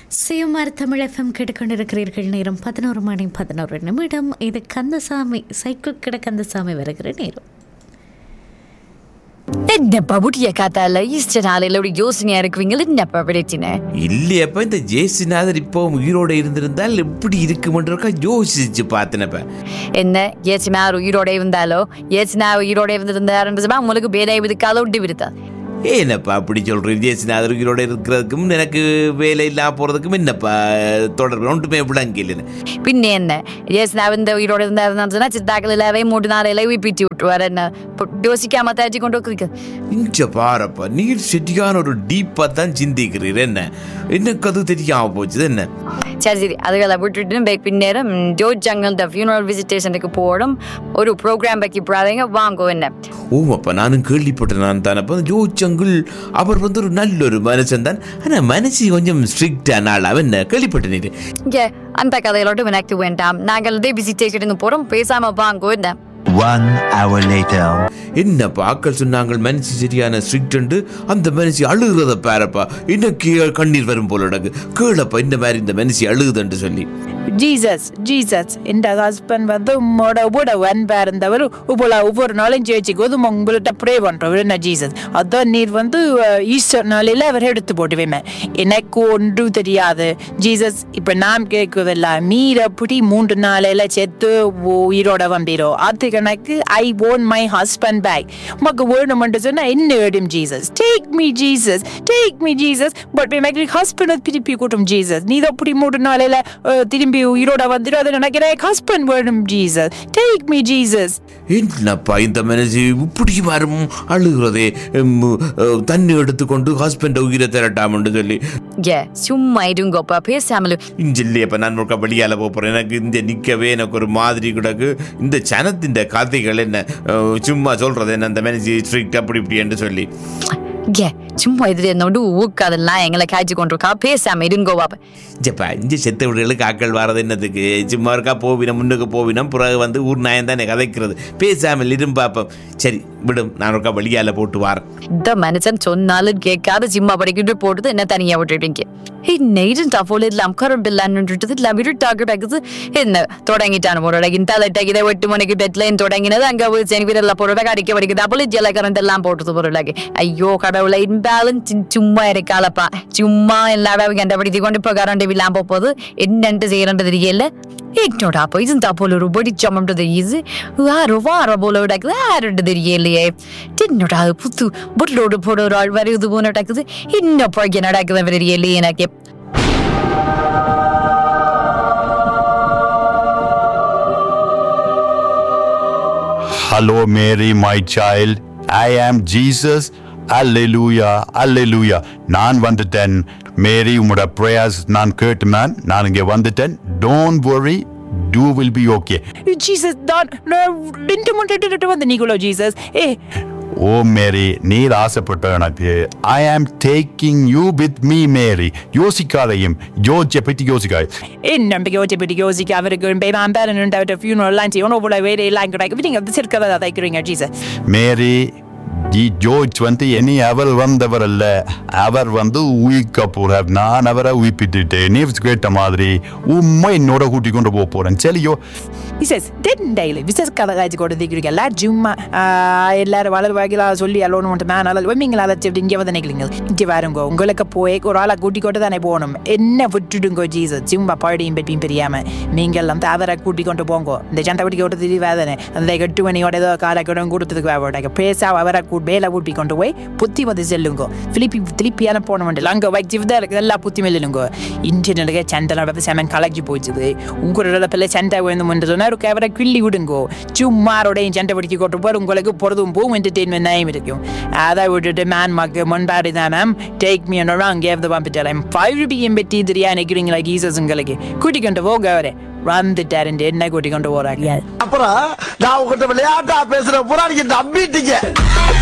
CMR Tamil FM கேட்டுக்கொண்டிருக்கிறீர்கள் நேரம் பதினோரு மணி பதினோரு நிமிடம் இது கந்தசாமி சைக்கிள் கிட கந்தசாமி வருகிற நேரம் என்னப்பா புட்டிய காத்தால ஈஸ்டர் நாளையில ஒரு யோசனையா இருக்குவீங்களா என்னப்பா பிரச்சனை இல்லையப்ப இந்த ஜேசுநாதர் இப்போ உயிரோட இருந்திருந்தால் எப்படி இருக்குமென்றக்கா யோசிச்சு பார்த்தனப்ப என்ன ஏசுமார் உயிரோட இருந்தாலோ ஏசுனா உயிரோட இருந்திருந்தாருன்றதுமா உங்களுக்கு வேலை இதுக்கால விட்டு விடுதா ஏனப்பா அப்படி சொல்றேன் ஜேசுநாதர் உயிரோட இருக்கிறதுக்கும் எனக்கு வேலை இல்லாம போறதுக்கும் என்னப்பா தொடர்பு ஒன்றுமே விளங்க இல்லைன்னு பின்ன என்ன ஏசுனா இந்த உயிரோட இருந்தாருன்னு சொன்னா சித்தாக்கள் இல்லாவே மூணு நாளையில விப்பிட்டு விட்டுவார் என்ன இப்போ யோசிக்காம தாச்சி கொண்டு வைக்க இஞ்ச பாரப்பா நீர் செட்டியான ஒரு டீப்பா தான் சிந்திக்கிறீர் என்ன எனக்கு அது தெரியாம போச்சுது என்ன சரி சரி அதுகளை விட்டுட்டு பேக் பின்னேரம் ஜோர்ஜ் ஜங்கல் த ஃபியூனரல் விசிட்டேஷனுக்கு போகணும் ஒரு ப்ரோக்ராம் பக்கி போறாதீங்க வாங்கோ என்ன ஓமாப்பா நானும் கேள்விப்பட்டேன் நான் தானப்பா ஜோச்சங்குள் அவர் வந்து ஒரு நல்ல ஒரு மனுஷன் தான் ஆனா மனசு கொஞ்சம் ஸ்ட்ரிக்டான ஆள் அவன் என்ன கேள்விப்பட்டேன் இங்கே அந்த கதையிலோட்டு எனக்கு வேண்டாம் நாங்கள் இதே விசிட்டேஷனுக்கு போகிறோம் பேசாம வாங்கோ என்ன One hour later. என்னப்பா ஆக்கள் சொன்னாங்க மனசு சரியான ஸ்ட்ரிக்ட் அந்த மனுஷி அழுகிறத பாரப்பா இன்னைக்கு கண்ணீர் வரும் போல நடக்கு கேளப்பா இந்த மாதிரி இந்த மனுஷி அழுகுதுன்னு சொல்லி ஜீசஸ் ஜீசஸ் இந்த ஹஸ்பண்ட் வந்து உம்மோட கூட அன்பா இருந்தவர் உப்போல ஒவ்வொரு நாளும் சேர்ச்சிக்கு வந்து உங்கள்கிட்ட ப்ரே பண்ணுறவர் என்ன ஜீசஸ் அதான் நீர் வந்து அஹ், ஈஸ்டர் நாளையில் அவர் எடுத்து போட்டுவேன் எனக்கு ஒன்றும் தெரியாது ஜீசஸ் இப்போ நாம் கேட்குதில்ல மீர் அப்படி மூன்று நாளையில் செத்து உயிரோட வம்பீரோ அது கணக்கு I own my husband back உமக்கு வேணுமென்று சொன்னால் என்ன வேணும் Jesus take me Jesus take me Jesus but எனக்கு ஹஸ்பண்ட் திருப்பி கூட்டும் ஜீசஸ் நீ அப்படி மூன்று நாளையில் திரும்பி உயிரோட வந்துடும் அதை நினைக்கிறேன் ஹஸ்பண்ட் வேணும் ஜீசஸ் டேக் மீ ஜீசஸ் என்னப்பா இந்த மனுஷி இப்படி வரும் அழுகிறதே உம், அஹ், தண்ணி எடுத்துக்கொண்டு ஹஸ்பண்ட் உயிரை திரட்டாமன்னு சொல்லி ஏ சும்மா இருங்கப்பா பேசாமலும் இஞ்சில்லையப்ப நான் ஒரு வெளியால போறேன் எனக்கு இந்த நிக்கவே எனக்கு ஒரு மாதிரி கிடக்கு இந்த சனத்தின் கதைகள் என்ன அஹ், சும்மா சொல்றது என்ன அந்த மனுஷி ஸ்ட்ரிக்ட் அப்படி இப்படி என்று சொல்லி ஏ சும்மா எதிரே இருந்தோண்டு ஊக்காதெல்லாம் எங்களை காய்ச்சி கொண்டிருக்கா பேசாம இருங்கோ பாப்பா ஜப்பா இஞ்சி செத்த வீடுகளுக்கு ஆக்கள் வர்றது என்னத்துக்கு சும்மா இருக்கா போவினம் முன்னுக்கு போவினம் பிறகு வந்து ஊர் நாயம் தானே கதைக்கிறது பேசாமல் இரும்பாப்பம் சரி விடும் நான் ஒருக்கா வெளியால போட்டு வாரேன் இந்த மனுஷன் சொன்னாலும் கேட்காத சிம்மா படிக்கிட்டு போட்டது என்ன தனியா விட்டுட்டீங்க என்ன இருண்டா போல எல்லாம் கரம்பில்லான்னுட்டு எல்லாம் இருட்டாக கிடக்குது என்ன தொடங்கிட்டான போறோட இந்த இதை எட்டு மணிக்கு பெட்லைன் தொடங்கினது அங்க போய் சனி வீரர்ல போறோட அடிக்க படிக்குது அப்போ ஜல கரண்ட் எல்லாம் போட்டது பொருளாக ஐயோ கடவுளை இன்பேலன்ஸ் சும்மா இருக்காளப்பா சும்மா எல்லாரும் கண்டுபிடித்து கொண்டு இப்போ கரண்ட் இல்லாம போகுது என்னன்ட்டு செய்யறது தெரியல என்னோட அப்போ இதுந்தா போல ஒரு பொடிச்சமன்ட்டு தெரியுது ஆரோ வார போல கிடக்குது ஆருட்டு தெரியலையே என்னோட அது புத்து பொருளோடு போட ஒரு ஆள் வருது போல நடக்குது இன்னும் போய் நடக்குது தெரியலையே எனக்கு Hello, Mary, my child. I am Jesus. Alleluia, Alleluia. நான் வந்துட்டேன் மேரி உங்களோட ப்ரேயர்ஸ் நான் கேட்டுனான் நான் இங்கே வந்துட்டேன் don't worry too will be okay Jesus தான் ரெண்டு மூன்று வந்து நீங்களோ ஜீசஸ் ஏ ஓ மேரி நீர் ஆசைப்பட்ட எனக்கு I am taking you with me Mary யோசிக்காதையும் ஜோர்ஜை பற்றி யோசிக்காது என் நம்பிக்கை ஓட்டி பிடி யோசிக்க அவருக்கு பேரான் பேரன் அவர்கிட்ட ஃபியூனர்லாம் செய்யணும் அவ்வளோ வேலையெல்லாம் கிடைக்கும் நீங்கள் வந்து சிறுக்கதை தைக்கிறீங்க ஜீசஸ் மேரி ஜி ஜோர்ஜ் வந்து இனி அவர் வந்தவர் அல்ல அவர் வந்து உயிர்க்க போறார் நான் அவரை உயிர்ப்பிட்டுட்டேன் நீ கேட்ட மாதிரி உண்மை என்னோட கூட்டி கொண்டு போக போறேன் சரியோ விசஸ் தென் டெய்லி விசஸ் கதை காய்ச்சி கொண்டு திக்கிறீங்க எல்லாம் சும்மா ஆஹ், எல்லாரும் வளர் வகையில சொல்லி அலோன்னு மட்டும் நான் நல்ல நீங்கள் அதை வச்சு இங்கே வந்து நிற்கிறீங்க இங்கே வாருங்க உங்களுக்கு போய் ஒரு ஆளை கூட்டி கொண்டு தானே போகணும் என்ன விட்டுடுங்கோ ஜீசஸ் சும்மா பாடியும் பெட்டியும் தெரியாம நீங்கள் வந்து அவரை கூட்டி கொண்டு போங்க இந்த சண்டை பிடிக்க விட்டு திரிவாதனே அந்த எட்டு மணியோட ஏதோ காலை கூட கொடுத்ததுக்கு வேண்டாங்க பேச அவரை கூ வேலை கூட்டி கொண்டு போய் புத்தி வந்து செல்லுங்க திருப்பி திருப்பி அனுப்ப வேண்டிய அங்கே வைச்சு தான் இருக்குது எல்லா புத்தி மெல்லுங்க இன்டர்நெட்டுக்கு சண்டை நடந்து செமன் கலக்கி போச்சுது உங்களோட பிள்ளை சண்டை வேணும் என்று சொன்னால் ஒரு அவரை கிள்ளி விடுங்கோ சும்மாரோடையும் சண்டை பிடிக்க கொண்டு போய் உங்களுக்கு பொழுதும் போகும் என்டர்டெயின்மெண்ட் நயம் இருக்கும் அதை விட்டுட்டு மேன் மக்கு முன்பாடி தான் ma'am take me and gave the பம்பிட்டார் ஃபைவ் ருபியும் பெட்டி தெரியா நினைக்கிறீங்களா கீசஸ் உங்களுக்கு கூட்டி கொண்டு போக அவரே வந்துட்டாருண்டு என்ன கூட்டி கொண்டு போறாங்க அப்புறம் நான் உங்ககிட்ட விளையாட்டா பேசுற புறாடிக்கு நம்பிட்டீங்க